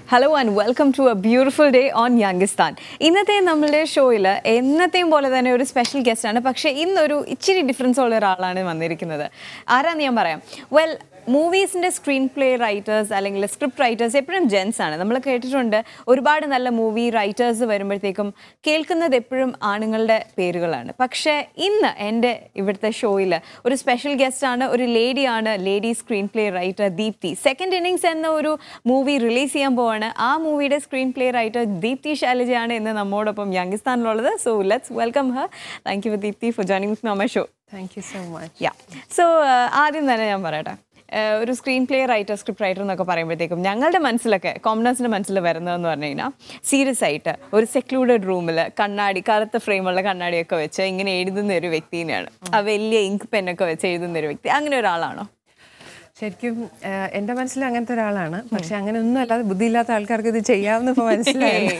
Hello and welcome to a beautiful day on Youngistan ഇന്നത്തെ നമ്മളുടെ ഷോയിൽ എന്നത്തെയും പോലെ തന്നെ ഒരു സ്പെഷ്യൽ ഗസ്റ്റ് ആണ് പക്ഷേ ഇന്നൊരു ഇച്ചിരി ഡിഫറൻസ് ഉള്ള ഒരാളാണ് വന്നിരിക്കുന്നത് ആരാന്ന് ഞാൻ പറയാം വെൽ മൂവീസിൻ്റെ സ്ക്രീൻ പ്ലേ റൈറ്റേഴ്സ് അല്ലെങ്കിൽ സ്ക്രിപ്റ്റ് റൈറ്റേഴ്സ് എപ്പോഴും ജെൻസ് ആണ് നമ്മൾ കേട്ടിട്ടുണ്ട് ഒരുപാട് നല്ല മൂവി റൈറ്റേഴ്സ് വരുമ്പോഴത്തേക്കും കേൾക്കുന്നത് എപ്പോഴും ആണുങ്ങളുടെ പേരുകളാണ് പക്ഷേ ഇന്ന് എൻ്റെ ഇവിടുത്തെ ഷോയിൽ ഒരു സ്പെഷ്യൽ ഗസ്റ്റ് ആണ് ഒരു ലേഡിയാണ് lady screen play writer Deepthi second innings എന്ന ഒരു മൂവി റിലീസ് ചെയ്യാൻ പോവാണ് ആ മൂവിയുടെ സ്ക്രീൻ പ്ലേ റൈറ്റർ ദീപ്തി ശൈലജയാണ് ഇന്ന് നമ്മോടൊപ്പം യങ്കിസ്ഥാനിലുള്ളത് so let's welcome her thank you Deepthi for joining with നോമ show thank you so much yeah so ആദ്യം തന്നെ ഞാൻ പറയട്ടെ Uh, ഒരു screen play writer script writer എന്നൊക്കെ പറയുമ്പോഴത്തേക്കും ഞങ്ങളുടെ മനസ്സിലൊക്കെ കോമണേഴ്സിൻ്റെ മനസ്സിൽ വരുന്നതെന്ന് പറഞ്ഞു കഴിഞ്ഞാൽ സീരിയസ് ആയിട്ട് ഒരു സെക്ലൂഡഡ് റൂമിൽ കണ്ണാടി കറുത്ത ഫ്രെയിമുള്ള കണ്ണാടിയൊക്കെ വെച്ച് ഇങ്ങനെ എഴുതുന്ന ഒരു വ്യക്തിനെയാണ് ആ വലിയ ഇങ്ക് പെന്നൊക്കെ വെച്ച് എഴുതുന്ന ഒരു വ്യക്തി അങ്ങനെ ഒരാളാണോ ശരിക്കും ആഹ്, എൻ്റെ മനസ്സിൽ അങ്ങനത്തെ ഒരാളാണ് പക്ഷെ അങ്ങനെ ഒന്നും അല്ലാതെ ബുദ്ധിയില്ലാത്ത ആൾക്കാർക്ക് ഇത് ചെയ്യാമെന്ന് ഇപ്പോൾ മനസ്സിലായി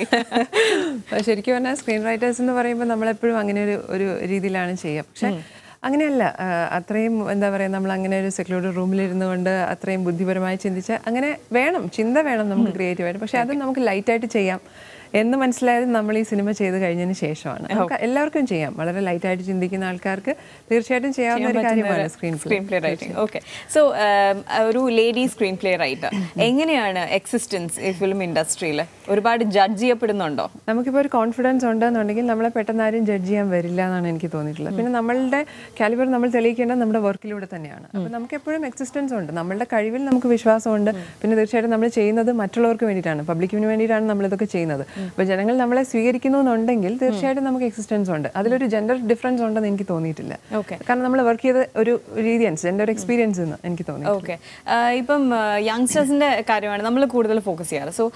പക്ഷെ ശരിക്കും പറഞ്ഞാൽ സ്ക്രീൻ റൈറ്റേഴ്സ് എന്ന് പറയുമ്പോൾ നമ്മളെപ്പോഴും അങ്ങനെ ഒരു ഒരു രീതിയിലാണ് ചെയ്യുക പക്ഷെ അങ്ങനെയല്ല ആഹ്, അത്രയും എന്താ പറയുക നമ്മൾ അങ്ങനെ ഒരു സെക്ലൂഡ് റൂമിലിരുന്നു കൊണ്ട് അത്രയും ബുദ്ധിപരമായി ചിന്തിച്ച് അങ്ങനെ വേണം ചിന്ത വേണം നമുക്ക് ക്രിയേറ്റീവായിട്ട് പക്ഷെ അത് നമുക്ക് ലൈറ്റായിട്ട് ചെയ്യാം എന്ന് മനസ്സിലായത് നമ്മൾ ഈ സിനിമ ചെയ്ത് കഴിഞ്ഞതിന് ശേഷമാണ് നമുക്ക് എല്ലാവർക്കും ചെയ്യാം വളരെ ലൈറ്റായിട്ട് ചിന്തിക്കുന്ന ആൾക്കാർക്ക് തീർച്ചയായിട്ടും ചെയ്യാവുന്ന ഒരു കാര്യമാണ് screen screen play writing okay so ഒരു ലേഡി സ്ക്രീൻ പ്ലേ റൈറ്റർ എങ്ങനെയാണ് എക്സിസ്റ്റൻസ് ഈ ഫിലിം ഇൻഡസ്ട്രിയിൽ ഒരുപാട് ജഡ്ജ് ചെയ്യപ്പെടുന്നുണ്ടോ നമുക്കിപ്പോൾ ഒരു കോൺഫിഡൻസ് ഉണ്ടെന്നുണ്ടെങ്കിൽ നമ്മളെ പെട്ടെന്ന് ആരും ജഡ്ജ് ചെയ്യാൻ വരില്ല എന്നാണ് എനിക്ക് തോന്നിയിട്ടുള്ളത് പിന്നെ നമ്മളുടെ കാലിബർ നമ്മൾ തെളിയിക്കേണ്ടത് നമ്മുടെ വർക്കിലൂടെ തന്നെയാണ് അപ്പോൾ നമുക്ക് എപ്പോഴും എക്സിസ്റ്റൻസ് ഉണ്ട് നമ്മളുടെ കഴിവിൽ നമുക്ക് വിശ്വാസമുണ്ട് പിന്നെ തീർച്ചയായിട്ടും നമ്മൾ ചെയ്യുന്നത് മറ്റുള്ളവർക്ക് വേണ്ടിയിട്ടാണ് പബ്ലിക്കിന് വേണ്ടിയിട്ടാണ് നമ്മൾ ഇതൊക്കെ ചെയ്യുന്നത് അപ്പോൾ ജനങ്ങൾ നമ്മളെ സ്വീകരിക്കുന്നു എന്നുണ്ടെങ്കിൽ തീർച്ചയായിട്ടും നമുക്ക് എക്സിസ്റ്റൻസ് ഉണ്ട് അതിലൊരു ജെൻഡർ ഡിഫറൻസ് ഉണ്ടെന്ന് എനിക്ക് തോന്നിയിട്ടില്ല Okay. കാരണം നമ്മൾ വർക്ക് ചെയ്ത ഒരു രീതിയൻസ് എൻ്റെ ഒരു എക്സ്പീരിയൻസ് എന്ന് എനിക്ക് തോന്നി ഓക്കെ ഇപ്പം യങ്സ്റ്റേഴ്സിന്റെ കാര്യമാണ് നമ്മൾ കൂടുതൽ ഫോക്കസ് ചെയ്യാറ് സോ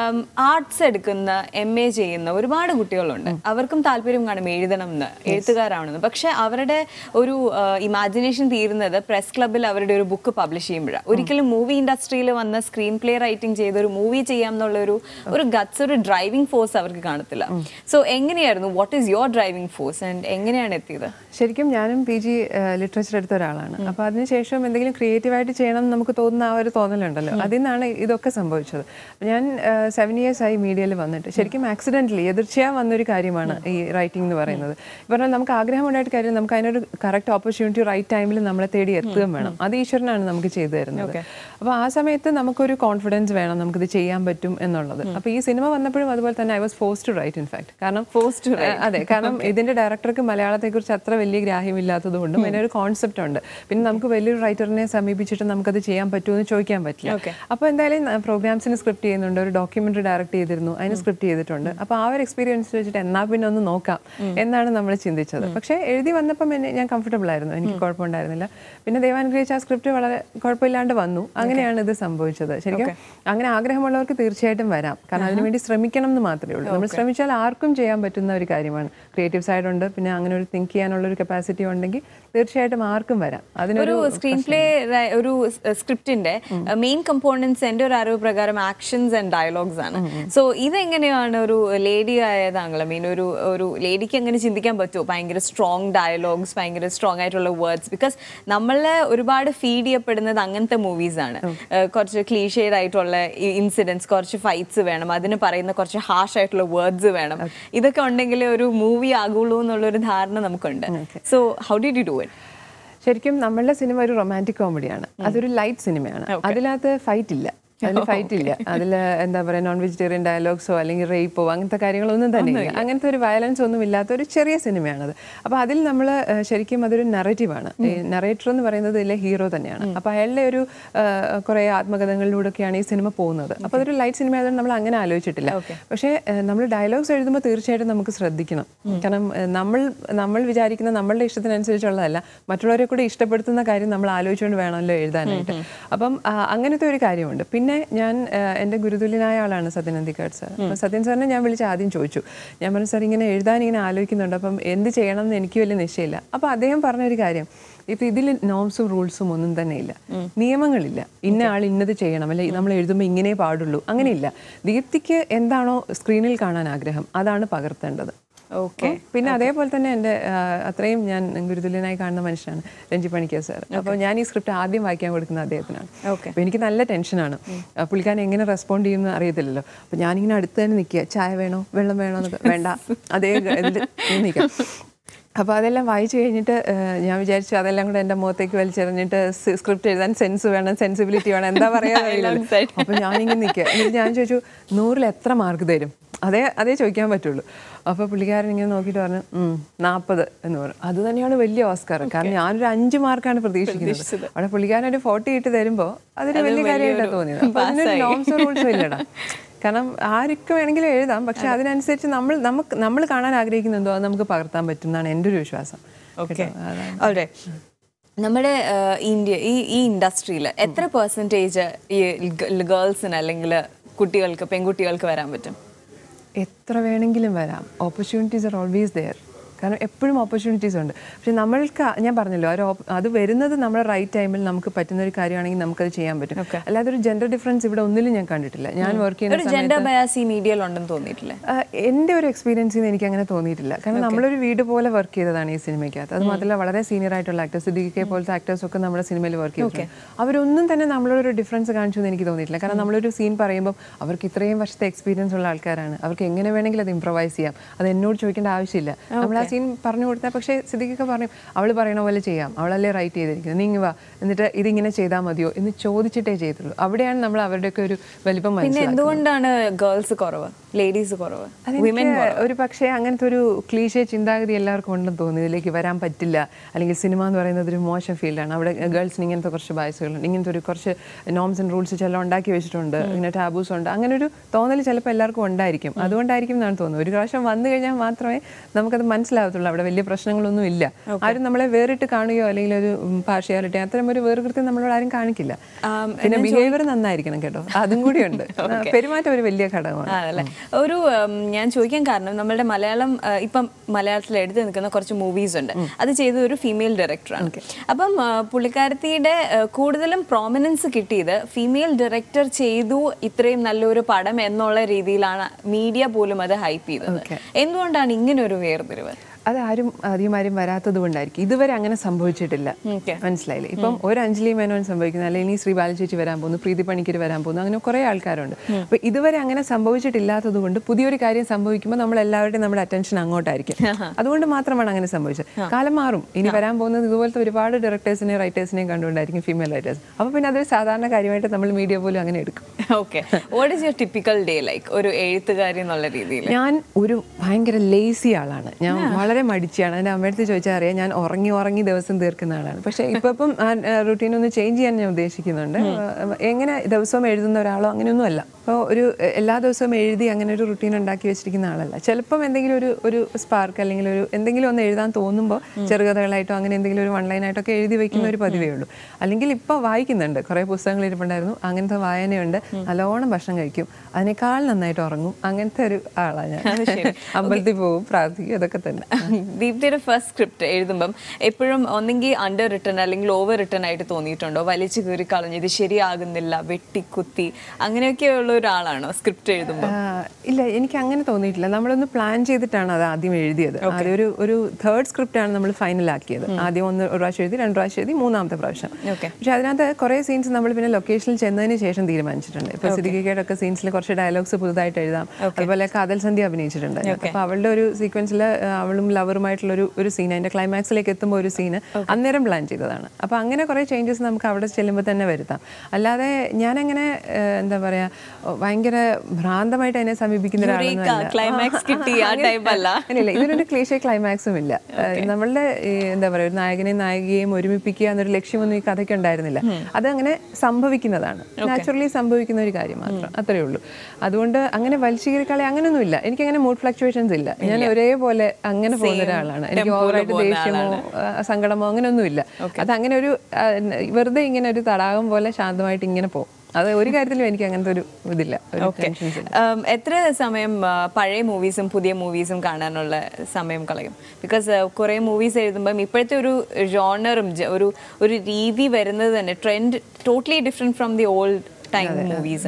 ആർട്സ് എടുക്കുന്ന എം എ ചെയ്യുന്ന ഒരുപാട് കുട്ടികളുണ്ട് അവർക്കും താല്പര്യം കാണും എഴുതണം എന്ന് എഴുത്തുകാരാണെന്ന് പക്ഷെ അവരുടെ ഒരു ഇമാജിനേഷൻ തീരുന്നത് പ്രസ് ക്ലബിൽ അവരുടെ ഒരു ബുക്ക് പബ്ലിഷ് ചെയ്യുമ്പോഴാണ് ഒരിക്കലും മൂവി ഇൻഡസ്ട്രിയിൽ വന്ന സ്ക്രീൻ പ്ലേ റൈറ്റിംഗ് ചെയ്ത് ഒരു മൂവി ചെയ്യാം എന്നുള്ള ഒരു ഒരു ഗട്സ് ഒരു ഡ്രൈവിംഗ് ഫോഴ്സ് അവർക്ക് കാണത്തില്ല സോ എങ്ങനെയായിരുന്നു what is your driving force and എങ്ങനെയാണ് എത്തിയത് ശരിക്കും ഞാനും പി ജി ലിറ്ററേച്ചർ എടുത്ത ഒരാളാണ് അപ്പോൾ അതിനുശേഷം എന്തെങ്കിലും ക്രിയേറ്റീവായിട്ട് ചെയ്യണം എന്ന് നമുക്ക് തോന്നുന്ന ആ ഒരു തോന്നലുണ്ടല്ലോ അതിൽ നിന്നാണ് ഇതൊക്കെ സംഭവിച്ചത് ഞാൻ സെവൻ ഇയേഴ്സ് ആയി മീഡിയയിൽ വന്നിട്ട് ശരിക്കും ആക്സിഡൻ്റലി എതിർച്ചയാ വന്നൊരു കാര്യമാണ് ഈ റൈറ്റിംഗ് എന്ന് പറയുന്നത് പറഞ്ഞാൽ നമുക്ക് ആഗ്രഹമുണ്ടായിട്ട് കാര്യം നമുക്ക് അതിനൊരു കറക്റ്റ് ഓപ്പർച്യൂണിറ്റി റൈറ്റ് ടൈമിൽ നമ്മളെ തേടി എത്തുകയും വേണം അത് ഈശ്വരനാണ് നമുക്ക് ചെയ്തു തരുന്നത് അപ്പോൾ ആ സമയത്ത് നമുക്കൊരു കോൺഫിഡൻസ് വേണം നമുക്കിത് ചെയ്യാൻ പറ്റും എന്നുള്ളത് അപ്പോൾ ഈ സിനിമ വന്നപ്പോഴും അതുപോലെ തന്നെ I was force to write in fact കാരണം Forced to ഏഹ് അതെ കാരണം ഇതിന്റെ ഡയറക്ടർക്ക് മലയാളത്തെക്കുറിച്ച് അത്ര വലിയ ഗ്രാഹ്യമില്ലാത്തത് കൊണ്ടും അതിനൊരു കോൺസെപ്റ്റ് ഉണ്ട് പിന്നെ നമുക്ക് വലിയൊരു റൈറ്ററിനെ സമീപിച്ചിട്ട് നമുക്കത് ചെയ്യാൻ പറ്റുമെന്ന് ചോദിക്കാൻ പറ്റില്ല Okay. അപ്പോൾ എന്തായാലും പ്രോഗ്രാംസിന് സ്ക്രിപ്റ്റ് ചെയ്യുന്നുണ്ട് ഒരു ഡോക്യുമെന്ററി ഡയറക്ട് ചെയ്തിരുന്നു അതിന് സ്ക്രിപ്റ്റ് ചെയ്തിട്ടുണ്ട് അപ്പോൾ ആ ഒരു എക്സ്പീരിയൻസ് വെച്ചിട്ട് എന്നാ പിന്നെ ഒന്ന് നോക്കാം എന്നാണ് നമ്മൾ ചിന്തിച്ചത് പക്ഷേ എഴുതി വന്നപ്പം എന്നെ ഞാൻ കംഫർട്ടബിൾ ആയിരുന്നു എനിക്ക് കുഴപ്പമുണ്ടായിരുന്നില്ല പിന്നെ ദൈവാനുഗ്രഹിച്ച ആ സ്ക്രിപ്റ്റ് വളരെ കുഴപ്പമില്ലാണ്ട് വന്നു അങ്ങനെയാണ് ഇത് സംഭവിച്ചത് ശരിക്കും അങ്ങനെ ആഗ്രഹമുള്ളവർക്ക് തീർച്ചയായിട്ടും വരാം കാരണം അതിനുവേണ്ടി ശ്രമിക്കണം എന്ന് മാത്രമേ ഉള്ളൂ നമ്മൾ ശ്രമിച്ചാൽ ആർക്കും ചെയ്യാൻ പറ്റുന്ന ഒരു കാര്യമാണ് ക്രിയേറ്റീവ് സൈഡ് ഉണ്ട് പിന്നെ അങ്ങനെ ഒരു തിങ്ക് ചെയ്യാനുള്ള ഒരു കപ്പാസിറ്റി ഉണ്ടെങ്കിൽ തീർച്ചയായിട്ടും ആർക്കും വരാം അതിനൊരു ഒരു സ്ക്രീൻ പ്ലേ ഒരു സ്ക്രിപ്റ്റിന്റെ മെയിൻ കമ്പോണൻസ് എൻ്റെ ഒരു അറിവ് പ്രകാരം ആക്ഷൻസ് ആൻഡ് ഡയലോഗ്സ് ആണ് സോ ഇതെങ്ങനെയാണ് ഒരു ലേഡി ആയ താങ്കൾ മീൻ ഒരു ഒരു ലേഡിക്ക് എങ്ങനെ ചിന്തിക്കാൻ പറ്റുമോ ഭയങ്കര സ്ട്രോങ് ഡയലോഗ്സ് ഭയങ്കര സ്ട്രോങ് ആയിട്ടുള്ള വേർഡ്സ് ബിക്കോസ് നമ്മളെ ഒരുപാട് ഫീഡ് ചെയ്യപ്പെടുന്നത് അങ്ങനത്തെ മൂവീസ് ആണ് ഏഹ് കുറച്ച് ക്ലീഷേഡ് ആയിട്ടുള്ള ഇൻസിഡൻസ് കുറച്ച് ഫൈറ്റ്സ് വേണം അതിന് പറയുന്ന കുറച്ച് ഹാഷ് ആയിട്ടുള്ള വേർഡ്സ് വേണം ഇതൊക്കെ ഉണ്ടെങ്കിൽ ഒരു മൂവി ആകുള്ളൂ എന്നുള്ളൊരു ധാരണ നമുക്കുണ്ട് so how did you do it ശരിക്കും നമ്മളുടെ സിനിമ ഒരു റൊമാൻറ്റിക് കോമഡിയാണ് അതൊരു ലൈറ്റ് സിനിമയാണ് അതിനകത്ത് ഫൈറ്റ് ഇല്ല അതിൽ ഫൈറ്റ് ഇല്ല അതിൽ എന്താ പറയുക നോൺ വെജിറ്റേറിയൻ ഡയലോഗ്സോ അല്ലെങ്കിൽ റേപ്പോ അങ്ങനത്തെ കാര്യങ്ങളൊന്നും തന്നെ ഇല്ല അങ്ങനത്തെ ഒരു വയലൻസ് ഒന്നും ഇല്ലാത്ത ഒരു ചെറിയ സിനിമയാണത് അപ്പോൾ അതിൽ നമ്മൾ ശരിക്കും അതൊരു നെറേറ്റീവാണ് ഈ നെറേറ്റർ എന്ന് പറയുന്നത് ഇതിലെ ഹീറോ തന്നെയാണ് അപ്പോൾ അയാളുടെ ഒരു കുറേ ആത്മകഥകളിലൂടെയൊക്കെയാണ് ഈ സിനിമ പോകുന്നത് അപ്പോൾ അതൊരു ലൈറ്റ് സിനിമ ആയതുകൊണ്ട് നമ്മൾ അങ്ങനെ ആലോചിച്ചിട്ടില്ല പക്ഷേ നമ്മൾ ഡയലോഗ്സ് എഴുതുമ്പോൾ തീർച്ചയായിട്ടും നമുക്ക് ശ്രദ്ധിക്കണം കാരണം ഏഹ്, നമ്മൾ നമ്മൾ വിചാരിക്കുന്ന നമ്മളുടെ ഇഷ്ടത്തിനനുസരിച്ചുള്ളതല്ല മറ്റുള്ളവരെ കൂടി ഇഷ്ടപ്പെടുത്തുന്ന കാര്യം നമ്മൾ ആലോചിച്ചുകൊണ്ട് വേണമല്ലോ എഴുതാനായിട്ട് അപ്പം ആ, അങ്ങനത്തെ ഒരു കാര്യമുണ്ട് പിന്നെ ഞാൻ ഏഹ്, എൻ്റെ ഗുരുതുല്യനായ ആളാണ് സത്യൻ അന്തിക്കാട് സാർ അപ്പം സത്യൻ സാറിനെ ഞാൻ വിളിച്ച് ആദ്യം ചോദിച്ചു ഞാൻ പറഞ്ഞു സാർ ഇങ്ങനെ എഴുതാൻ ഇങ്ങനെ ആലോചിക്കുന്നുണ്ട് അപ്പം എന്ത് ചെയ്യണം എന്ന് എനിക്ക് വലിയ നിശ്ചയമില്ല അപ്പോൾ അദ്ദേഹം പറഞ്ഞൊരു കാര്യം ഇപ്പൊ ഇതിൽ നോംസും റൂൾസും ഒന്നും തന്നെ ഇല്ല നിയമങ്ങളില്ല ഇന്ന ആൾ ഇന്നത് ചെയ്യണം അല്ലെ നമ്മൾ എഴുതുമ്പോൾ ഇങ്ങനെ പാടുള്ളൂ അങ്ങനെയില്ല ദീപ്തിക്ക് എന്താണോ സ്ക്രീനിൽ കാണാൻ ആഗ്രഹം അതാണ് പകർത്തേണ്ടത് Okay. പിന്നെ അതേപോലെ തന്നെ എൻ്റെ ആ, അത്രയും ഞാൻ ഗുരുതുല്യനായി കാണുന്ന മനുഷ്യനാണ് രഞ്ജി പണിക്കർ സാർ അപ്പോൾ ഞാൻ ഈ സ്ക്രിപ്റ്റ് ആദ്യം വായിക്കാൻ കൊടുക്കുന്ന അദ്ദേഹത്തിനാണ് Okay. അപ്പോൾ എനിക്ക് നല്ല ടെൻഷനാണ് ആ, പുള്ളിക്കാരൻ എങ്ങനെ റെസ്പോണ്ട് ചെയ്യുമെന്ന് അറിയത്തില്ലല്ലോ അപ്പോൾ ഞാനിങ്ങനെ അടുത്ത് തന്നെ നിൽക്കുക ചായ വേണോ വെള്ളം വേണോ എന്നൊക്കെ വേണ്ട അതേ ഇതിൽ നിൽക്കാം അപ്പോൾ അതെല്ലാം വായിച്ചു കഴിഞ്ഞിട്ട് ആ, ഞാൻ വിചാരിച്ചു അതെല്ലാം കൂടെ എൻ്റെ മുഖത്തേക്ക് വലിച്ചെറിഞ്ഞിട്ട് സ്ക്രിപ്റ്റ് എഴുതാൻ സെൻസ് വേണം സെൻസിബിലിറ്റി വേണം എന്താ പറയാ അപ്പോൾ ഞാനിങ്ങനെ നിൽക്കുക എന്നിട്ട് ഞാൻ ചോദിച്ചു നൂറിൽ എത്ര മാർക്ക് തരും അതേ അതേ ചോദിക്കാൻ പറ്റുള്ളൂ അപ്പോൾ പുള്ളിക്കാരൻ ഇങ്ങനെ നോക്കിയിട്ട് പറഞ്ഞു നാൽപ്പത് എന്ന് പറഞ്ഞു അത് തന്നെയാണ് വലിയ ഓസ്കാർ കാരണം ഞാനൊരു അഞ്ച് മാർക്കാണ് പ്രതീക്ഷിക്കുന്നത് അവിടെ പുള്ളിക്കാരൻ ഒരു ഫോർട്ടി ഇട്ട് തരുമ്പോൾ അതൊരു വലിയ കാര്യമായിട്ടാണ് തോന്നിയത് അപ്പോൾ അതിനൊരു നോംസ് റൂൾസും ഇല്ലടാ കാരണം ആർക്ക് വേണമെങ്കിലും എഴുതാം പക്ഷെ അതിനനുസരിച്ച് നമ്മൾ നമുക്ക് നമ്മൾ കാണാൻ ആഗ്രഹിക്കുന്നുണ്ടോ അത് നമുക്ക് പകർത്താൻ പറ്റും എന്നാണ് എൻ്റെ ഒരു വിശ്വാസം ഓക്കെ ഓൾറൈ നമ്മുടെ ആ, ഇന്ത്യ ഈ ഈ ഇൻഡസ്ട്രിയിൽ എത്ര പെർസെൻറ്റേജ് ഈ ഗേൾസിന് അല്ലെങ്കിൽ കുട്ടികൾക്ക് പെൺകുട്ടികൾക്ക് വരാൻ പറ്റും എത്ര വേണമെങ്കിലും വരാം ഓപ്പർച്യൂണിറ്റീസ് ആർ ഓൾവേസ് ദെയർ കാരണം എപ്പോഴും ഓപ്പർച്യൂണിറ്റീസ് ഉണ്ട് പക്ഷെ നമ്മൾക്ക് ഞാൻ പറഞ്ഞല്ലോ ഒരു op- അത് വരുന്നത് നമ്മുടെ റൈറ്റ് ടൈമിൽ നമുക്ക് പറ്റുന്ന ഒരു കാര്യമാണെങ്കിൽ നമുക്കത് ചെയ്യാൻ പറ്റും അല്ലാതെ ഒരു ജെൻഡർ ഡിഫറൻസ് ഇവിടെ ഒന്നിലും ഞാൻ കണ്ടിട്ടില്ല ഞാൻ വർക്ക് ചെയ്യുന്ന ഒരു ജെൻഡർ ബയാസ് ഈ മീഡിയയിൽ ഉണ്ടെന്ന് തോന്നിയിട്ടില്ലേ ആ, എൻ്റെ ഒരു എക്സ്പീരിയൻസിൽ നിന്ന് എനിക്ക് അങ്ങനെ തോന്നിയിട്ടില്ല കാരണം നമ്മളൊരു വീട് പോലെ വർക്ക് ചെയ്തതാണ് ഈ സിനിമയ്ക്കകത്ത് അത് മാത്രമല്ല വളരെ സീനിയർ ആയിട്ടുള്ള ആക്ടേഴ്സ് സിദ്ദിഖെ പോലത്തെ ആക്ടേഴ്സ് ഒക്കെ നമ്മുടെ സിനിമയിൽ വർക്ക് ചെയ്തിട്ടുണ്ട് അവരൊന്നും തന്നെ നമ്മളൊരു ഡിഫറൻസ് കാണിച്ചു എന്ന് എനിക്ക് തോന്നിയിട്ടില്ല കാരണം നമ്മളൊരു സീൻ പറയുമ്പോൾ അവർക്ക് ഇത്രയും വർഷത്തെ എക്സ്പീരിയൻസ് ഉള്ള ആൾക്കാരാണ് അവർക്ക് എങ്ങനെ വേണമെങ്കിലും അത് ഇംപ്രവൈസ് ചെയ്യാം അത് എന്നോട് ചോദിക്കേണ്ട ആവശ്യമില്ല നമ്മൾ ആ സീൻ പറഞ്ഞു കൊടുത്താൽ പക്ഷേ സിദ്ദിഖൊക്കെ പറഞ്ഞു അവൾ പറയണ പോലെ ചെയ്യാം അവളല്ലേ റൈറ്റ് ചെയ്തിരിക്കുന്നത് നീ ഇങ്ങ് വാ എന്നിട്ട് ഇതിങ്ങനെ ചെയ്താൽ മതിയോ എന്ന് ചോദിച്ചിട്ടേ ചെയ്തുള്ളൂ അവിടെയാണ് നമ്മൾ അവരുടെയൊക്കെ ഒരു വലിപ്പം പിന്നെ മനസ്സിലാക്കുന്നത് എന്തുകൊണ്ടാണ് ഗേൾസ് കുറവ് ലേഡീസ് കുറവ് വിമൻ അതെനിക്ക് ഒരു പക്ഷേ അങ്ങനത്തെ ഒരു ക്ലീശേ ചിന്താഗതി എല്ലാവർക്കും ഉണ്ടെന്ന് തോന്നുന്നു ഇതിലേക്ക് വരാൻ പറ്റില്ല അല്ലെങ്കിൽ സിനിമ എന്ന് പറയുന്നത് ഒരു മോശം ഫീൽഡാണ് അവിടെ ഗേൾസിന് ഇങ്ങനത്തെ കുറച്ച് ബയസുകളുണ്ട് ഇങ്ങനത്തെ ഒരു കുറച്ച് നോംസ് ആൻഡ് റൂൾസ് ചില ഉണ്ടാക്കി വെച്ചിട്ടുണ്ട് ഇങ്ങനെ ടാബൂസ് ഉണ്ട് അങ്ങനെ ഒരു തോന്നൽ ചിലപ്പോൾ എല്ലാവർക്കും ഉണ്ടായിരിക്കും അതുകൊണ്ടായിരിക്കും എന്നാണ് തോന്നുന്നത് ഒരു പ്രാവശ്യം വന്നു കഴിഞ്ഞാൽ മാത്രമേ നമുക്കത് മനസ്സിലാവത്തുള്ളൂ അവിടെ വലിയ പ്രശ്നങ്ങളൊന്നും ഇല്ല ആരും നമ്മളെ വേറിട്ട് കാണുകയോ അല്ലെങ്കിൽ ഒരു പാർഷ്യാലിറ്റി അത്തരം ഒരു വേർകൃത്യം നമ്മളോട് ആരും കാണിക്കില്ല പിന്നെ ബിഹേവിയർ നന്നായിരിക്കണം കേട്ടോ അതും കൂടിയുണ്ട് പെരുമാറ്റം ഒരു വലിയ ഘടകമാണ് ആണല്ലേ ഒരു ഉം, ഞാൻ ചോദിക്കാൻ കാരണം നമ്മളുടെ മലയാളം ആ, ഇപ്പം മലയാളത്തിൽ എഴുതി നിൽക്കുന്ന കുറച്ച് മൂവീസ് ഉണ്ട് അത് ചെയ്തത് ഒരു ഫീമെയിൽ ഡയറക്ടറാണ് അപ്പം ആ, പുള്ളിക്കാരത്തിയുടെ ആ, കൂടുതലും പ്രോമിനൻസ് കിട്ടിയത് ഫീമെയിൽ ഡയറക്ടർ ചെയ്തു ഇത്രയും നല്ലൊരു പടം എന്നുള്ള രീതിയിലാണ് മീഡിയ പോലും അത് ഹൈപ്പ് ചെയ്തത് എന്തുകൊണ്ടാണ് ഇങ്ങനെ ഒരു വേർതിരിവ് അത് ആരും അധികം ആരും വരാത്തത് കൊണ്ടായിരിക്കും ഇതുവരെ അങ്ങനെ സംഭവിച്ചിട്ടില്ല Okay. മനസ്സിലായില്ലേ ഇപ്പം ഒരു അഞ്ജലി മേനോൻ സംഭവിക്കുന്നത് അല്ലെങ്കിൽ ശ്രീ ബാലചേച്ചി വരാൻ പോകുന്നു പ്രീതി പണിക്കർ വരാൻ പോകുന്നു അങ്ങനെ കുറേ ആൾക്കാരുണ്ട് അപ്പൊ ഇതുവരെ അങ്ങനെ സംഭവിച്ചിട്ടില്ലാത്തത് കൊണ്ട് പുതിയൊരു കാര്യം സംഭവിക്കുമ്പോൾ നമ്മൾ എല്ലാവരുടെയും നമ്മുടെ അറ്റൻഷൻ അങ്ങോട്ടായിരിക്കും അതുകൊണ്ട് മാത്രമാണ് അങ്ങനെ സംഭവിച്ചത് കാലം മാറും ഇനി വരാൻ പോകുന്നത് ഇതുപോലത്തെ ഒരുപാട് ഡയറക്ടേഴ്സിനെയും റൈറ്റേഴ്സിനെയും കണ്ടുകൊണ്ടായിരിക്കും ഫീമെയിൽ റൈറ്റേഴ്സ് അപ്പൊ പിന്നെ അതൊരു സാധാരണ കാര്യമായിട്ട് നമ്മൾ മീഡിയ പോലും അങ്ങനെ എടുക്കും okay what is your typical day like ഒരു എഴുത്തുകാരി എന്നുള്ള രീതിയിൽ ഞാൻ ഒരു ഭയങ്കര ലേസി ആളാണ് ഞാൻ വളരെ മടിച്ചാണ് എൻ്റെ അമ്മയടുത്ത് ചോദിച്ചാൽ അറിയാം ഞാൻ ഉറങ്ങി ഉറങ്ങി ദിവസം തീർക്കുന്ന ആളാണ് പക്ഷേ ഇപ്പം ഇപ്പം റുട്ടീൻ ഒന്ന് ചേഞ്ച് ചെയ്യാൻ ഞാൻ ഉദ്ദേശിക്കുന്നുണ്ട് ഏഹ് എങ്ങനെ ദിവസവും എഴുതുന്ന ഒരാളോ അങ്ങനെയൊന്നും അല്ല അപ്പോൾ ഒരു എ- എല്ലാ ദിവസവും എഴുതി അങ്ങനെ ഒരു റുട്ടീൻ ഉണ്ടാക്കി വെച്ചിരിക്കുന്ന ആളല്ല ചിലപ്പം എന്തെങ്കിലും ഒരു ഒരു സ്പാർക്ക് അല്ലെങ്കിൽ ഒരു എന്തെങ്കിലും ഒന്ന് എഴുതാൻ തോന്നുമ്പോൾ ചെറുകഥകളായിട്ടോ അങ്ങനെ എന്തെങ്കിലും ഒരു വൺ ലൈനായിട്ടോ ഒക്കെ എഴുതി വെക്കുന്ന ഒരു പതിവേ ഉള്ളൂ അല്ലെങ്കിൽ ഇപ്പോൾ വായിക്കുന്നുണ്ട് കുറേ പുസ്തകങ്ങൾ ഇരിപ്പുണ്ടായിരുന്നു അങ്ങനത്തെ വായനയുണ്ട് നല്ലോണം ഭക്ഷണം കഴിക്കും അതിനേക്കാൾ നന്നായിട്ട് ഉറങ്ങും അങ്ങനത്തെ ഒരു ആളാണ് ഞാൻ അമ്പലത്തിൽ പോകും പ്രാർത്ഥിക്കും ഇതൊക്കെ തന്നെ ദീപ്തിയുടെ ഫസ്റ്റ് സ്ക്രിപ്റ്റ് എഴുതുമ്പം എപ്പോഴും ഒന്നെങ്കിൽ അണ്ടർ റിട്ടേൺ അല്ലെങ്കിൽ ഓവർ റിട്ടേൺ ആയിട്ട് തോന്നിയിട്ടുണ്ടോ വലിച്ചു കീറി കളഞ്ഞ് ഇത് ശരിയാകുന്നില്ല വെട്ടിക്കുത്തി അങ്ങനെയൊക്കെയുള്ള ഒരാളാണോ സ്ക്രിപ്റ്റ് എഴുതുമ്പോൾ ആ, ഇല്ല എനിക്ക് അങ്ങനെ തോന്നിയിട്ടില്ല നമ്മളൊന്ന് പ്ലാൻ ചെയ്തിട്ടാണ് അത് ആദ്യം എഴുതിയത് ആദ്യം ഒരു ഒരു തേർഡ് സ്ക്രിപ്റ്റ് ആണ് നമ്മൾ ഫൈനൽ ആക്കിയത് ആദ്യം ഒന്ന് ഒരു പ്രാവശ്യം എഴുതി രണ്ട് പ്രാവശ്യം എഴുതി മൂന്നാമത്തെ പ്രാവശ്യം Okay. പക്ഷെ അതിനകത്ത് കുറേ സീൻസ് നമ്മൾ പിന്നെ ലൊക്കേഷനിൽ ചെന്നതിന് ശേഷം തീരുമാനിച്ചിട്ടുണ്ട് ഇപ്പൊ സിദ്ദിഖയുടെ ഒക്കെ സീൻസിൽ കുറച്ച് ഡയലോഗ്സ് പുതുതായിട്ട് എഴുതാം അതുപോലെ കാതൽ സന്ധ്യ അഭിനയിച്ചിട്ടുണ്ട് അപ്പൊ അവളുടെ ഒരു സീക്വൻസിൽ അവളും ലവറുമായിട്ടുള്ള ഒരു ഒരു സീൻ അതിന്റെ ക്ലൈമാക്സിലേക്ക് എത്തുമ്പോൾ ഒരു സീന് അന്നേരം പ്ലാൻ ചെയ്തതാണ് അപ്പൊ അങ്ങനെ കുറേ ചേഞ്ചസ് നമുക്ക് അവിടെ ചെല്ലുമ്പോൾ തന്നെ വരുത്താം അല്ലാതെ ഞാനങ്ങനെ ഏഹ്, എന്താ പറയാ ഭയങ്കര ഭ്രാന്തമായിട്ട് അതിനെ സമീപിക്കുന്ന ഒരാളൊന്നും അല്ല. ക്ലൈമാക്സ് കിട്ടി ആ ടൈപ്പ് അല്ല ഇല്ല ഇതിനൊരു ക്ലീശ ക്ലൈമാക്സും ഇല്ല ഏഹ് നമ്മളുടെ ഈ എന്താ പറയുക ഒരു നായകനെയും നായികയെയും ഒരുമിപ്പിക്കുക എന്നൊരു ലക്ഷ്യമൊന്നും ഈ കഥയ്ക്ക് ഉണ്ടായിരുന്നില്ല അത് അങ്ങനെ സംഭവിക്കുന്നതാണ് നാച്ചുറലി സംഭവിക്കുന്ന ഒരു കാര്യം മാത്രം അത്രേ ഉള്ളൂ അതുകൊണ്ട് അങ്ങനെ വലിച്ചുകീറിക്കളെ അങ്ങനെയൊന്നും ഇല്ല എനിക്ക് അങ്ങനെ മൂഡ് ഫ്ലക്ച്വേഷൻസ് ഇല്ല ഞാൻ ഒരേപോലെ അങ്ങനെ പോകുന്ന ഒരാളാണ് എനിക്ക് ഓവറായിട്ട് ദേഷ്യമോ ആ, സങ്കടമോ അങ്ങനെയൊന്നും ഇല്ല അത് അങ്ങനെ ഒരു ആ, വെറുതെ ഇങ്ങനെ ഒരു തടാകം പോലെ ശാന്തമായിട്ട് ഇങ്ങനെ പോകും അത് ഒരു കാര്യത്തിലും എനിക്ക് അങ്ങനത്തെ ഒരു ഇതില്ല ഒരു ടെൻഷൻസ് ഇല്ല Um, എത്ര സമയം ആ, പഴയ മൂവീസും പുതിയ മൂവീസും കാണാനുള്ള സമയം കളയും ബിക്കോസ് കുറേ മൂവീസ് എഴുതുമ്പം ഇപ്പോഴത്തെ ഒരു ജോണറും ഒരു ഒരു രീതി വരുന്നത് തന്നെ trend totally different from the old time movies ആണ്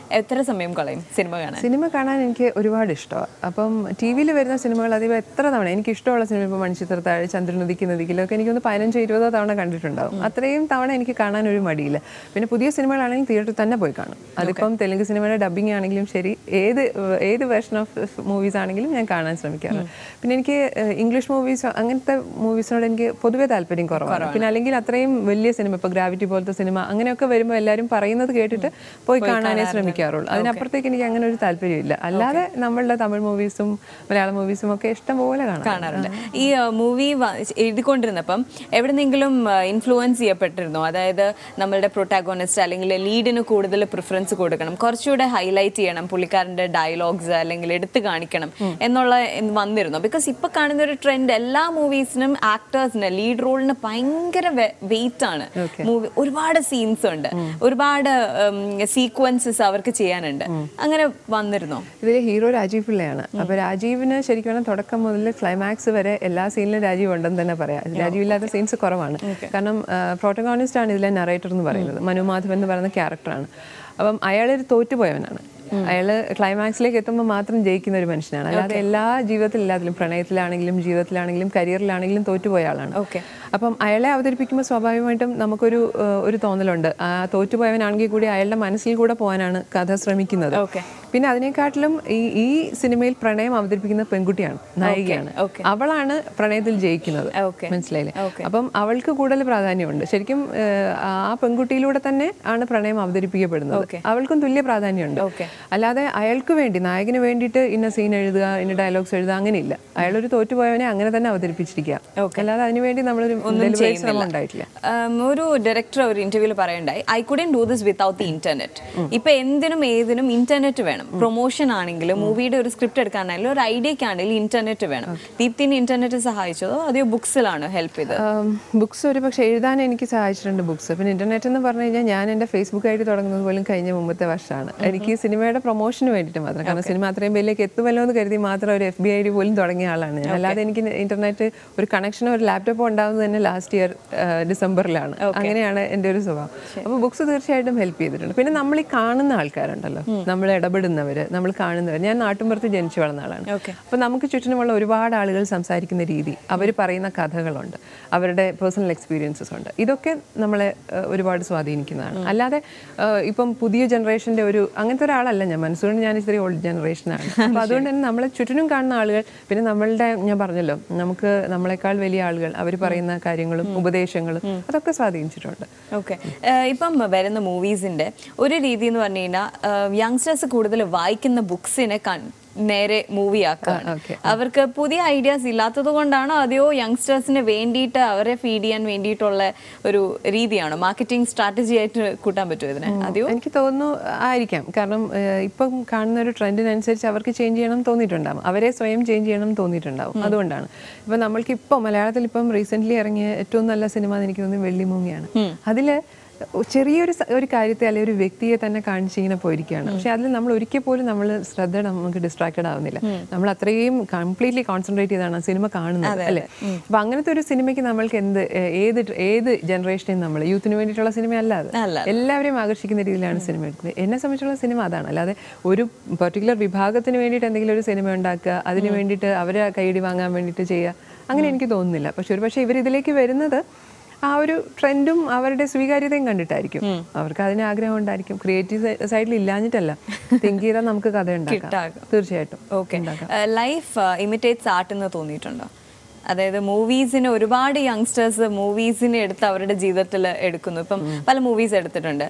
എത്ര സമയം കളയും സിനിമ കാണാൻ സിനിമ കാണാൻ എനിക്ക് ഒരുപാട് ഇഷ്ടമാണ് അപ്പം ടി വിയിൽ വരുന്ന സിനിമകൾ അതിപ്പോൾ എത്ര തവണ എനിക്ക് ഇഷ്ടമുള്ള സിനിമ ഇപ്പോൾ മണിച്ചിത്രത്താഴ് ചന്ദ്രൻ ഉദിക്കുന്ന ദിക്കിലൊക്കെ എനിക്കൊന്ന് പതിനഞ്ചോ ഇരുപതോ തവണ കണ്ടിട്ടുണ്ടാവും അത്രയും തവണ എനിക്ക് കാണാൻ ഒരു മടിയില്ല പിന്നെ പുതിയ സിനിമകളാണെങ്കിൽ തിയേറ്ററിൽ തന്നെ പോയി കാണും അതിപ്പം തെലുങ്ക് സിനിമയുടെ ഡബിങ് ആണെങ്കിലും ശരി ഏത് ഏത് വേർഷൻ ഓഫ് മൂവീസ് ആണെങ്കിലും ഞാൻ കാണാൻ ശ്രമിക്കാറുണ്ട് പിന്നെ എനിക്ക് ഏഹ്, ഇംഗ്ലീഷ് മൂവീസ് അങ്ങനത്തെ മൂവീസിനോട് എനിക്ക് പൊതുവേ താല്പര്യം കുറവാണ് പിന്നെ അല്ലെങ്കിൽ അത്രയും വലിയ സിനിമ ഇപ്പോൾ ഗ്രാവിറ്റി പോലത്തെ സിനിമ അങ്ങനെയൊക്കെ വരുമ്പോൾ എല്ലാവരും പറയുന്നത് കേട്ടിട്ട് പോയി കാണാനേ ശ്രമിക്കാറുള്ളൂ അതിനപ്പുറത്തേക്ക് എനിക്ക് അങ്ങനെ ഒരു താല്പര്യമില്ല അല്ലാതെ നമ്മളുടെ തമിഴ് മൂവീസും മലയാളം മൂവീസും ഒക്കെ ഇഷ്ടം പോലെ കാണാം കാണാറുണ്ട് ഈ മൂവി എഴുതിക്കൊണ്ടിരുന്നപ്പം എവിടെന്നെങ്കിലും ഇൻഫ്ലുവൻസ് ചെയ്യപ്പെട്ടിരുന്നോ അതായത് നമ്മളുടെ പ്രൊട്ടാഗോണിസ്റ്റ് അല്ലെങ്കിൽ ലീഡിന് കൂടുതൽ പ്രിഫറൻസ് കൊടുക്കണം കുറച്ചുകൂടെ ഹൈലൈറ്റ് ചെയ്യണം പുള്ളിക്കാരൻ്റെ ഡയലോഗ്സ് അല്ലെങ്കിൽ എടുത്തു കാണിക്കണം എന്നുള്ള ഇത് വന്നിരുന്നു ബിക്കോസ് ഇപ്പൊ കാണുന്ന ഒരു ട്രെൻഡ് എല്ലാ മൂവീസിനും ആക്ടേഴ്സിന് ലീഡ് റോളിന് ഭയങ്കര വെയിറ്റ് ആണ് മൂവി ഒരുപാട് സീൻസ് ഉണ്ട് ഒരുപാട് സീക്വൻസസ് അവർക്ക് ചെയ്യാനുണ്ട് അങ്ങനെ വന്നിരുന്നോ ഇതിലെ ഹീറോ രാജീവ് പിള്ളയാണ് അപ്പൊ രാജീവിന് ശരിക്കും പറഞ്ഞാൽ തുടക്കം മുതൽ ക്ലൈമാക്സ് വരെ എല്ലാ സീനിലും രാജീവ് ഉണ്ടെന്ന് തന്നെ പറയാം രാജീവ് ഇല്ലാത്ത സീൻസ് കുറവാണ് കാരണം പ്രോട്ടഗോണിസ്റ്റ് ആണ് ഇതിലെ നറേറ്റർ എന്ന് പറയുന്നത് മനു മാധവൻ എന്ന് പറയുന്ന ക്യാരക്ടറാണ് അപ്പം അയാളൊരു തോറ്റുപോയവനാണ് അയാള് ക്ലൈമാക്സിലേക്ക് എത്തുമ്പോൾ മാത്രം ജയിക്കുന്ന ഒരു മനുഷ്യനാണ് അല്ലാതെ എല്ലാ ജീവിതത്തിൽ എല്ലാത്തിലും പ്രണയത്തിലാണെങ്കിലും ജീവിതത്തിലാണെങ്കിലും കരിയറിലാണെങ്കിലും തോറ്റുപോയ ആളാണ് ഓക്കെ അപ്പം അയാളെ അവതരിപ്പിക്കുമ്പോൾ സ്വാഭാവികമായിട്ടും നമുക്കൊരു ഏഹ്, ഒരു തോന്നലുണ്ട് ആ തോറ്റുപോയവനാണെങ്കിൽ കൂടി അയാളുടെ മനസ്സിൽ കൂടെ പോകാനാണ് കഥ ശ്രമിക്കുന്നത് ഓക്കെ പിന്നെ അതിനെക്കാട്ടിലും ഈ ഈ സിനിമയിൽ പ്രണയം അവതരിപ്പിക്കുന്ന പെൺകുട്ടിയാണ് നായികയാണ് okay. അവളാണ് പ്രണയത്തിൽ ജയിക്കുന്നത് Okay. മനസ്സിലായില്ലേ Okay. അപ്പം അവൾക്ക് കൂടുതൽ പ്രാധാന്യമുണ്ട് ശരിക്കും ഏഹ്, ആ പെൺകുട്ടിയിലൂടെ തന്നെ ആണ് പ്രണയം അവതരിപ്പിക്കപ്പെടുന്നത് Okay. അവൾക്കും തുല്യ പ്രാധാന്യമുണ്ട് Okay. അല്ലാതെ അയാൾക്ക് വേണ്ടി നായകന് വേണ്ടിയിട്ട് ഇന്ന സീൻ എഴുതുക ഇന്ന ഡയലോഗ്സ് എഴുതുക അങ്ങനെയില്ല അയാളൊരു തോറ്റുപോയവനെ അങ്ങനെ തന്നെ അവതരിപ്പിച്ചിരിക്കുക അല്ലാതെ അതിനുവേണ്ടി നമ്മളൊരു deliberate ശ്രമം ഉണ്ടായിട്ടില്ല Um, ഒരു ഡയറക്ടർ ഒരു ഇന്റർവ്യൂവിൽ പറയണ്ടായി I couldn't do this without the internet ഇപ്പൊ എന്തിനും ഏതിനും ഇന്റർനെറ്റ് വേണം പ്രൊമോഷൻ ആണെങ്കിലും മൂവിയുടെ ഒരു സ്ക്രിപ്റ്റ് എടുക്കാനാണെങ്കിലും ഒരു ഐഡിയക്കാണെങ്കിലും ഇന്റർനെറ്റ് വേണം ദീപ്തിന് ഇന്റർനെറ്റ് സഹായിച്ചതോ അതെയോ ബുക്സിലാണോ ഹെൽപ്പ് ചെയ്തത് ബുക്സ് ഒരു പക്ഷേ എഴുതാൻ എനിക്ക് സഹായിച്ചിട്ടുണ്ട് ബുക്സ് പിന്നെ ഇന്റർനെറ്റ് എന്ന് പറഞ്ഞു കഴിഞ്ഞാൽ ഞാൻ എൻ്റെ ഫേസ്ബുക്ക് ആയിട്ട് തുടങ്ങുന്നത് പോലും കഴിഞ്ഞ മുമ്പത്തെ വർഷമാണ് എനിക്ക് ഈ സിനിമയുടെ പ്രൊമോഷന് വേണ്ടിയിട്ട് മാത്രം കാരണം സിനിമ അത്രയും വലിലേക്ക് എത്തുമല്ലോ എന്ന് കരുതി മാത്രം ഒരു എഫ് ബി ഐ ഡി പോലും തുടങ്ങിയ ആളാണ് ഞാൻ അല്ലാതെ എനിക്ക് ഇന്റർനെറ്റ് ഒരു കണക്ഷനോ ഒരു ലാപ്ടോപ്പോ ഉണ്ടാകുന്നത് തന്നെ ലാസ്റ്റ് ഇയർ ഡിസംബറിലാണ് അങ്ങനെയാണ് എൻ്റെ ഒരു സ്വഭാവം അപ്പോൾ ബുക്സ് തീർച്ചയായിട്ടും ഹെൽപ്പ് ചെയ്തിട്ടുണ്ട് പിന്നെ നമ്മൾ ഈ കാണുന്ന ആൾക്കാരുണ്ടല്ലോ നമ്മൾ ഇടപെടുന്നവർ നമ്മൾ കാണുന്നവർ ഞാൻ നാട്ടുമ്പുറത്ത് ജനിച്ചു വളർന്ന ആളാണ് Okay. അപ്പോൾ നമുക്ക് ചുറ്റിനുമുള്ള ഒരുപാട് ആളുകൾ സംസാരിക്കുന്ന രീതി അവർ പറയുന്ന കഥകളുണ്ട് അവരുടെ പേഴ്സണൽ എക്സ്പീരിയൻസസ് ഉണ്ട് ഇതൊക്കെ നമ്മളെ ഏഹ്, ഒരുപാട് സ്വാധീനിക്കുന്നതാണ് അല്ലാതെ ഏഹ്, ഇപ്പം പുതിയ ജനറേഷൻ്റെ ഒരു അങ്ങനത്തെ ഒരാളല്ല ഞാൻ മനസ്സുകൊണ്ട് ഞാൻ ഇത്തിരി ഓൾഡ് ജനറേഷനാണ് അപ്പോൾ അതുകൊണ്ട് തന്നെ നമ്മളെ ചുറ്റിനും കാണുന്ന ആളുകൾ പിന്നെ നമ്മളുടെ ഞാൻ പറഞ്ഞല്ലോ നമുക്ക് നമ്മളെക്കാൾ വലിയ ആളുകൾ അവർ പറയുന്ന കാര്യങ്ങളും ഉപദേശങ്ങളും അതൊക്കെ സ്വാധീനിച്ചിട്ടുണ്ട് ഓക്കെ ഇപ്പം വരുന്ന മൂവീസിന്റെ ഒരു രീതി എന്ന് പറഞ്ഞു കഴിഞ്ഞാൽ യങ്സ്റ്റേഴ്സ് കൂടുതൽ വായിക്കുന്ന ബുക്സിനെ നേരെ മൂവി ആക്കുകയാണ് okay. അവർക്ക് പുതിയ ഐഡിയാസ് ഇല്ലാത്തത് കൊണ്ടാണോ അതെയോ യങ്സ്റ്റേഴ്സിന് വേണ്ടിയിട്ട് അവരെ ഫീഡ് ചെയ്യാൻ വേണ്ടിയിട്ടുള്ള ഒരു രീതിയാണോ മാർക്കറ്റിംഗ് സ്ട്രാറ്റജി ആയിട്ട് കൂട്ടാൻ പറ്റുമോ ഇതിനെ അതെയോ എനിക്ക് തോന്നുന്നു ആയിരിക്കാം കാരണം ഏഹ്, ഇപ്പം കാണുന്ന ഒരു ട്രെൻഡിനനുസരിച്ച് അവർക്ക് ചേഞ്ച് ചെയ്യണം എന്ന് തോന്നിയിട്ടുണ്ടാവും അവരെ സ്വയം ചേഞ്ച് ചെയ്യണം എന്ന് തോന്നിയിട്ടുണ്ടാവും അതുകൊണ്ടാണ് ഇപ്പം നമ്മൾക്ക് ഇപ്പോൾ മലയാളത്തിൽ ഇപ്പം റീസെന്റ് ഇറങ്ങിയ ഏറ്റവും നല്ല സിനിമ എന്ന് എനിക്ക് തോന്നുന്നു വെള്ളിമൂങ്ങിയാണ് അതില് ചെറിയൊരു സ- ഒരു കാര്യത്തെ അല്ലെങ്കിൽ ഒരു വ്യക്തിയെ തന്നെ കാണിച്ച് ഇങ്ങനെ പോയിരിക്കുകയാണ് പക്ഷെ അതിൽ നമ്മൾ ഒരിക്കൽ പോലും നമ്മൾ ശ്രദ്ധ നമുക്ക് ഡിസ്ട്രാക്റ്റഡ് ആവുന്നില്ല നമ്മൾ അത്രയും കംപ്ലീറ്റ്ലി കോൺസെൻട്രേറ്റ് ചെയ്താണ് ആ സിനിമ കാണുന്നത് അല്ലേ അപ്പൊ അങ്ങനത്തെ ഒരു സിനിമയ്ക്ക് നമ്മൾക്ക് എന്ത് ഏഹ്, ഏത് ഏത് ജനറേഷനെയും നമ്മൾ യൂത്തിന് വേണ്ടിയിട്ടുള്ള സിനിമ അല്ല അത് അല്ല. എല്ലാവരെയും ആകർഷിക്കുന്ന രീതിയിലാണ് സിനിമ എടുക്കുന്നത് എന്നെ സംബന്ധിച്ചുള്ള സിനിമ അതാണ് അല്ലാതെ ഒരു പെർട്ടിക്കുലർ വിഭാഗത്തിന് വേണ്ടിയിട്ട് എന്തെങ്കിലും ഒരു സിനിമ ഉണ്ടാക്കുക അതിന് വേണ്ടിയിട്ട് അവരെ കൈയടി വാങ്ങാൻ വേണ്ടിയിട്ട് ചെയ്യുക അങ്ങനെ എനിക്ക് തോന്നുന്നില്ല പക്ഷെ ഒരു പക്ഷേ ഇവർ ഇതിലേക്ക് വരുന്നത് ആ ഒരു ട്രെൻഡും അവരുടെ സ്വീകാര്യതയും കണ്ടിട്ടായിരിക്കും അവർക്ക് അതിന് ആഗ്രഹം ഉണ്ടായിരിക്കും ക്രിയേറ്റീവ് സൈഡിൽ ഇല്ലാഞ്ഞിട്ടല്ല തിങ്ക് ചെയ്താൽ നമുക്ക് കഥ ഉണ്ടാക്കാം കിട്ടാകും. തീർച്ചയായിട്ടും ഓക്കെ ലൈഫ് ഇമിറ്റേറ്റ്സ് ആർട്ട് എന്ന് തോന്നിയിട്ടുണ്ടോ അതായത് മൂവീസിന് ഒരുപാട് യങ്സ്റ്റേഴ്സ് മൂവീസിനെ എടുത്ത് അവരുടെ ജീവിതത്തിൽ എടുക്കുന്നു ഇപ്പം പല മൂവീസ് എടുത്തിട്ടുണ്ട്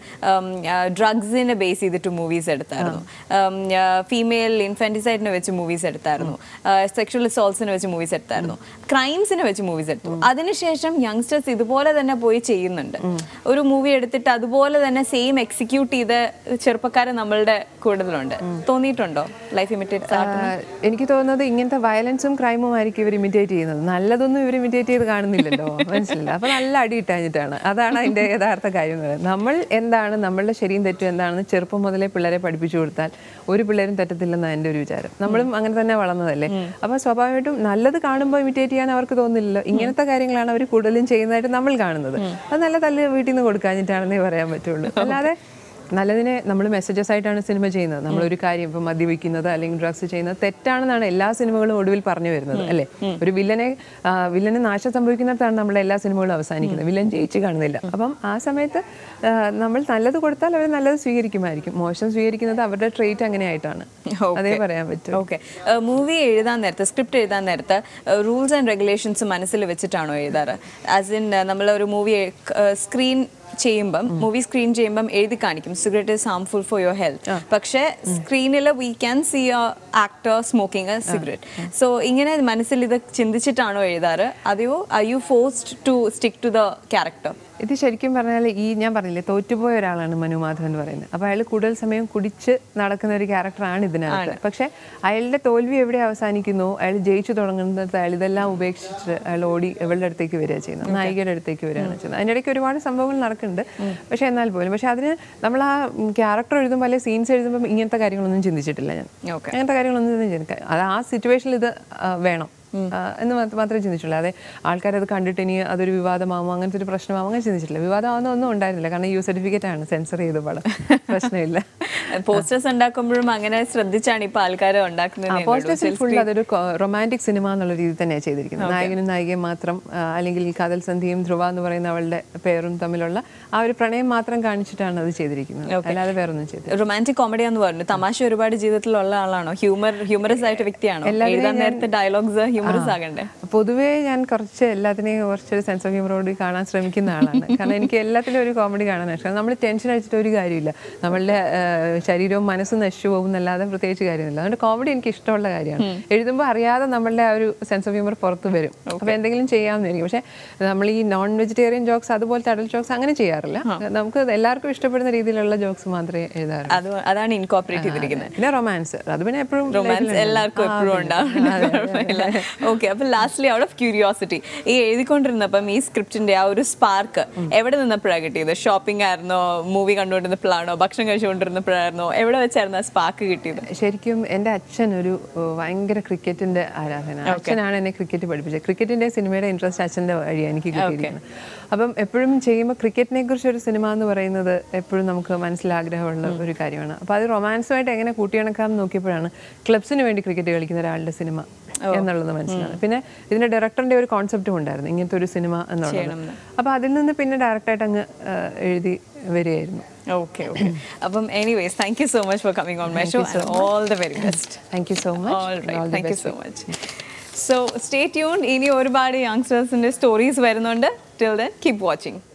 ഡ്രഗ്സിനെ ബേസ് ചെയ്തിട്ട് മൂവീസ് എടുത്തായിരുന്നു ഫീമെയിൽ ഇൻഫൻറ്റിസൈഡിനെ വെച്ച് മൂവീസ് എടുത്തായിരുന്നു സെക്ഷൽ അസോൾട്സിനെ വെച്ച് മൂവീസ് എടുത്തായിരുന്നു ക്രൈംസിനെ വെച്ച് മൂവീസ് എടുത്തു അതിനുശേഷം യങ്സ്റ്റേഴ്സ് ഇതുപോലെ തന്നെ പോയി ചെയ്യുന്നുണ്ട് ഒരു മൂവി എടുത്തിട്ട് അതുപോലെ തന്നെ സെയിം എക്സിക്യൂട്ട് ചെയ്ത ചെറുപ്പക്കാർ നമ്മളുടെ കൂടുതലുണ്ട് തോന്നിയിട്ടുണ്ടോ ലൈഫ് ഇമിറ്റേറ്റ്സ് ആർട്ട് ആഹ് എനിക്ക് തോന്നുന്നത് ഇങ്ങനത്തെ വയലൻസും ക്രൈമും ആയിരിക്കും ഇവർ ഇമിറ്റേറ്റ് ചെയ്യുന്നത് നല്ലതൊന്നും ഇവർ ഇമിറ്റേറ്റ് ചെയ്ത് കാണുന്നില്ലല്ലോ മനസ്സിലില്ല അപ്പൊ നല്ല അടി ഇട്ടാഞ്ഞിട്ടാണ് അതാണ് അതിന്റെ യഥാർത്ഥ കാര്യം എന്ന് പറയുന്നത് നമ്മൾ എന്താണ് നമ്മളുടെ ശരിയും തെറ്റും എന്താണെന്ന് ചെറുപ്പം മുതലേ പിള്ളേരെ പഠിപ്പിച്ചു കൊടുത്താൽ ഒരു പിള്ളേരും തെറ്റത്തില്ലെന്നാണ് എൻ്റെ ഒരു വിചാരം നമ്മളും അങ്ങനെ തന്നെ വളർന്നതല്ലേ അപ്പൊ സ്വാഭാവികമായിട്ടും നല്ലത് കാണുമ്പോൾ ഇമിറ്റേറ്റ് ചെയ്യാൻ അവർക്ക് തോന്നുന്നില്ലല്ലോ ഇങ്ങനത്തെ കാര്യങ്ങളാണ് അവർ കൂടുതലും ചെയ്യുന്നതായിട്ട് നമ്മൾ കാണുന്നത് അത് നല്ല തല്ല് വീട്ടിൽ നിന്ന് കൊടുക്കാഞ്ഞിട്ടാണെന്നേ പറയാൻ പറ്റുള്ളൂ അല്ലാതെ നല്ലതിനെ നമ്മൾ മെസ്സേജസ് ആയിട്ടാണ് സിനിമ ചെയ്യുന്നത് നമ്മളൊരു കാര്യം ഇപ്പം മദ്യപിക്കുന്നത് അല്ലെങ്കിൽ ഡ്രഗ്സ് ചെയ്യുന്നത് തെറ്റാണെന്നാണ് എല്ലാ സിനിമകളും ഒടുവിൽ പറഞ്ഞു വരുന്നത് അല്ലേ ഒരു വില്ലനെ ആ, വില്ലന് നാശം സംഭവിക്കുന്നിടത്താണ് നമ്മുടെ എല്ലാ സിനിമകളും അവസാനിക്കുന്നത് വില്ലൻ ജയിച്ച് കാണുന്നില്ല അപ്പം ആ സമയത്ത് ആ, നമ്മൾ നല്ലത് കൊടുത്താൽ അവർ നല്ലത് സ്വീകരിക്കുമായിരിക്കും മോശം സ്വീകരിക്കുന്നത് അവരുടെ ട്രേറ്റ് അങ്ങനെ ആയിട്ടാണ് അതേ പറയാൻ പറ്റും ഓക്കെ മൂവി എഴുതാൻ നേരത്ത് സ്ക്രിപ്റ്റ് എഴുതാൻ നേരത്ത് റൂൾസ് ആൻഡ് റെഗുലേഷൻസ് മനസ്സിൽ വെച്ചിട്ടാണോ എഴുതാറ് ആസ് ഇൻ നമ്മൾ ഒരു മൂവി സ്ക്രീൻ ചെയ്യുമ്പം മൂവി സ്ക്രീൻ ചെയ്യുമ്പം എഴുതി കാണിക്കും cigarette is harmful for your health പക്ഷേ സ്ക്രീനിൽ we can see a actor smoking a cigarette so ഇങ്ങനെ മനസ്സിൽ ഇത് ചിന്തിച്ചിട്ടാണോ എഴുതാറ് അതെയോ I you forced to stick to the character ഇത് ശരിക്കും പറഞ്ഞാൽ ഈ ഞാൻ പറഞ്ഞില്ലേ തോറ്റുപോയ ഒരാളാണ് മനു മാധവൻ എന്ന് പറയുന്നത് അപ്പോൾ അയാൾ കൂടുതൽ സമയം കുടിച്ച് നടക്കുന്ന ഒരു ക്യാരക്ടറാണ് ഇതിനകത്ത് പക്ഷേ അയാളുടെ തോൽവി എവിടെ അവസാനിക്കുന്നു അയാൾ ജയിച്ചു തുടങ്ങുന്നത് അയാൾ ഇതെല്ലാം ഉപേക്ഷിച്ചിട്ട് അയാൾ ഓടി ഇവളുടെ അടുത്തേക്ക് വരിക ചെയ്യുന്നത് നായികയുടെ അടുത്തേക്ക് വരികയാണ് ചെയ്യുന്നത് അതിൻ്റെ ഇടയ്ക്ക് ഒരുപാട് സംഭവങ്ങൾ നടക്കുന്നുണ്ട് പക്ഷേ എന്നാൽ പോലും പക്ഷേ അതിന് നമ്മൾ ആ ക്യാരക്ടർ എഴുതുമ്പോൾ അല്ലെങ്കിൽ സീൻസ് എഴുതുമ്പോൾ ഇങ്ങനത്തെ കാര്യങ്ങളൊന്നും ചിന്തിച്ചിട്ടില്ല ഞാൻ ഓക്കെ അങ്ങനത്തെ കാര്യങ്ങളൊന്നും ചിന്തിക്കുക അത് ആ സിറ്റുവേഷനിൽ ഇത് ആ, വേണം ആ, എന്ന് മാത്ര- മാത്രമേ ചിന്തിച്ചുള്ളൂ അതെ ആൾക്കാരത് കണ്ടിട്ട് ഇനി അതൊരു വിവാദമാകുമോ അങ്ങനത്തെ ഒരു പ്രശ്നമാകുമോ അങ്ങനെ ചിന്തിച്ചിട്ടില്ല വിവാദമാകുന്ന ഒന്നും ഉണ്ടായിരുന്നില്ല കാരണം യു സർട്ടിഫിക്കറ്റ് ആണ് സെൻസർ ചെയ്ത പടം പ്രശ്നമില്ല പോസ്റ്റേഴ്സ് ഉണ്ടാക്കുമ്പോഴും അങ്ങനെ ശ്രദ്ധിച്ചാണ് ഇപ്പൊ ആൾക്കാർ ഉണ്ടാക്കുന്നത് പോസ്റ്റേഴ്സിൽ ഫുൾ അതൊരു റൊമാൻറ്റിക് സിനിമ എന്നുള്ള രീതിയിൽ തന്നെയാണ് ചെയ്തിരിക്കുന്നത് നായകനും നായികയും മാത്രം ആ, അല്ലെങ്കിൽ കാതൽ സന്ധിയും ധ്രുവ എന്ന് പറയുന്ന അവളുടെ പേരും തമ്മിലുള്ള ആ ഒരു പ്രണയം മാത്രം കാണിച്ചിട്ടാണ് അത് ചെയ്തിരിക്കുന്നത് അല്ലാതെ വേറൊന്നും ചെയ്തില്ല റൊമാൻറ്റിക് കോമഡി എന്ന് പറഞ്ഞു തമാശ ഒരുപാട് ജീവിതത്തിലുള്ള ആളാണോ ഹ്യൂമർ ഹ്യൂമറസ് ആയിട്ട് വ്യക്തിയാണോ എഴുതാൻ നേരത്തെ ഡയലോഗ്സ് ഹ്യൂമറസ് ആകണ്ടേ പൊതുവേ ഞാൻ കുറച്ച് എല്ലാത്തിനെയും കുറച്ചൊരു സെൻസ് ഓഫ് ഹ്യൂമറോട് കാണാൻ ശ്രമിക്കുന്ന ആളാണ് കാരണം എനിക്ക് എല്ലാത്തിലും ഒരു കോമഡി കാണാൻ ഇഷ്ടം നമ്മൾ ടെൻഷൻ അടിച്ചിട്ട് ഒരു കാര്യമില്ല നമ്മളുടെ ആ, ശരീരവും മനസ്സും നശിച്ചു പോകും എന്നല്ലാതെ പ്രത്യേകിച്ച് കാര്യമില്ല അതുകൊണ്ട് കോമഡി എനിക്ക് ഇഷ്ടമുള്ള കാര്യമാണ് എഴുതുമ്പോൾ അറിയാതെ നമ്മളുടെ ആ ഒരു സെൻസ് ഓഫ് ഹ്യൂമർ പുറത്ത് വരും അപ്പോൾ എന്തെങ്കിലും ചെയ്യാമെന്നിരിക്കും പക്ഷേ നമ്മൾ ഈ നോൺ വെജിറ്റേറിയൻ ജോക്സ് അതുപോലത്തെ അഡൽ ജോക്സ് അങ്ങനെ ചെയ്യാറില്ല നമുക്ക് എല്ലാവർക്കും ഇഷ്ടപ്പെടുന്ന രീതിയിലുള്ള ജോക്സ് മാത്രമേ എഴുതാറുള്ളൂ അത് അതാണ് ഇൻകോപ്പറേറ്റ് ചെയ്തിരിക്കുന്നത് പിന്നെ റൊമാൻസ് അത് പിന്നെ എപ്പോഴും റൊമാൻസ് എല്ലാവർക്കും എപ്പോഴും ഉണ്ടാവും ഓക്കെ അപ്പൊ ലാസ്റ്റ്ലി ഔട്ട് ഓഫ് ക്യൂരിയോസിറ്റി ഈ എഴുതിക്കൊണ്ടിരുന്നപ്പം ഈ സ്ക്രിപ്റ്റിന്റെ ആ ഒരു സ്പാർക്ക് എവിടെ നിന്നപ്പോഴാണ് കിട്ടിയത് ഷോപ്പിംഗ് ആയിരുന്നോ മൂവി കണ്ടുകൊണ്ടിരുന്നപ്പോഴാണോ ഭക്ഷണം കഴിച്ചുകൊണ്ടിരുന്നപ്പോഴായിരുന്നോ എവിടെ വെച്ചായിരുന്നു ആ സ്പാർക്ക് കിട്ടിയത് ശരിക്കും എൻ്റെ അച്ഛൻ ഒരു ഏഹ്, ഭയങ്കര ക്രിക്കറ്റിന്റെ ആരാധന അച്ഛനാണ് എന്നെ ക്രിക്കറ്റ് പഠിപ്പിച്ചത് ക്രിക്കറ്റിന്റെ സിനിമയുടെ ഇൻട്രസ്റ്റ് അച്ഛൻ്റെ വഴിയാണ് എനിക്ക് കിട്ടിയിരിക്കുന്നത് അപ്പം എപ്പോഴും ചെയ്യുമ്പോൾ ക്രിക്കറ്റിനെ കുറിച്ച് ഒരു സിനിമ എന്ന് പറയുന്നത് എപ്പോഴും നമുക്ക് മനസ്സിലാഗ്രഹമുള്ള ഒരു കാര്യമാണ് അപ്പോൾ അത് റൊമാൻസുമായിട്ട് എങ്ങനെ കൂട്ടിയിണക്കാമെന്ന് നോക്കിയപ്പോഴാണ് ക്ലബ്സിന് വേണ്ടി ക്രിക്കറ്റ് കളിക്കുന്ന ഒരാളുടെ സിനിമ എന്നുള്ളത് മനസ്സിലായത് പിന്നെ ഇതിന്റെ ഡയറക്ടറിന്റെ ഒരു കോൺസെപ്റ്റും ഉണ്ടായിരുന്നു ഇങ്ങനത്തെ ഒരു സിനിമ എന്നുള്ളത് അപ്പോൾ അതിൽ നിന്ന് പിന്നെ ഡയറക്റ്റായിട്ട് അങ്ങ് ഏഹ്, എഴുതി വരികയായിരുന്നു ഓക്കെ ഓക്കെ അപ്പം anyways thank you so much for coming on my show and all the very best thank you so All right. Much Thank you so much. So stay tuned. ഇനി ഒരുപാട് യങ്സ്റ്റേഴ്സിന്റെ സ്റ്റോറീസ് വരുന്നുണ്ട് till then keep watching